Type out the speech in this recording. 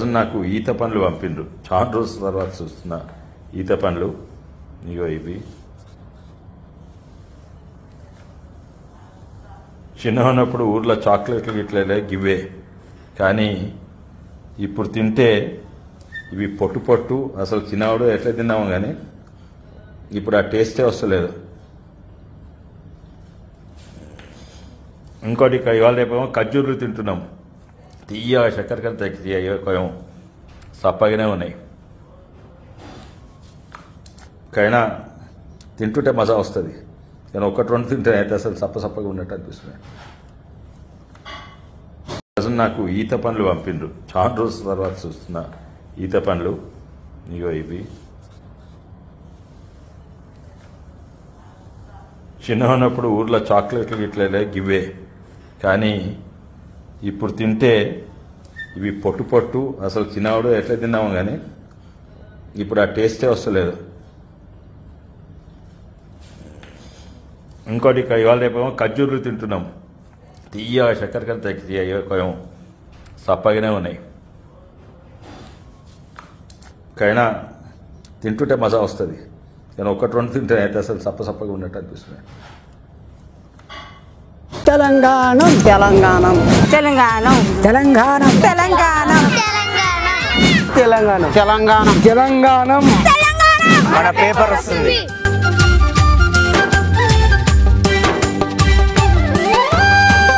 ప్రజలు నాకు ఈత పండ్లు పంపిండ్రు చాలా రోజుల తర్వాత చూస్తున్నా ఈత పండ్లు ఇగో ఇవి చిన్న ఉన్నప్పుడు ఊర్లో చాక్లెట్లు గిట్లే గివ్వే కానీ ఇప్పుడు తింటే ఇవి పొట్టు పొట్టు అసలు తినవాడు ఎట్లా తిన్నాము కానీ ఇప్పుడు ఆ టేస్టే వస్తలేదు ఇంకోటి ఇక ఇవాళ రేపేమో ఖర్జూర్లు తింటున్నాం తీయ చక్కెర కంటే తగ్గి కొంచెం సప్పగానే ఉన్నాయి కైనా తింటుంటే మజా వస్తుంది నేను ఒకటి రెండు తింటే అయితే అసలు సప్ప సప్పగా ఉన్నట్టు అనిపిస్తుంది ప్రజలు నాకు ఈత పండ్లు పంపిండ్రు చాలా రోజుల తర్వాత చూస్తున్నా ఈత పండ్లు ఇగో ఇవి చిన్న ఉన్నప్పుడు ఊర్లో చాక్లెట్లు గిట్లే గివ్వే కానీ ఇప్పుడు తింటే ఇవి పొట్టు పొట్టు అసలు తినవాడు ఎట్లా తిన్నాము కానీ ఇప్పుడు ఆ టేస్టే వస్తలేదు ఇంకోటి ఇక ఇవాళ రేపేమో ఖర్జూర్లు తింటున్నాం తీయ చక్కెర కంటే తగ్గి కొంచెం సప్పగానే ఉన్నాయి కైనా తింటుంటే మజా వస్తుంది నేను ఒకటి రెండు తింటే అయితే అసలు సప్ప సప్పగా ఉన్నట్టు అనిపిస్తుంది తెలంగాణం తెలంగాణం తెలంగాణ తెలంగాణం తెలంగాణ తెలంగాణం తెలంగాణం తెలంగాణం తెలంగాణ మన పేపర్ వస్తుంది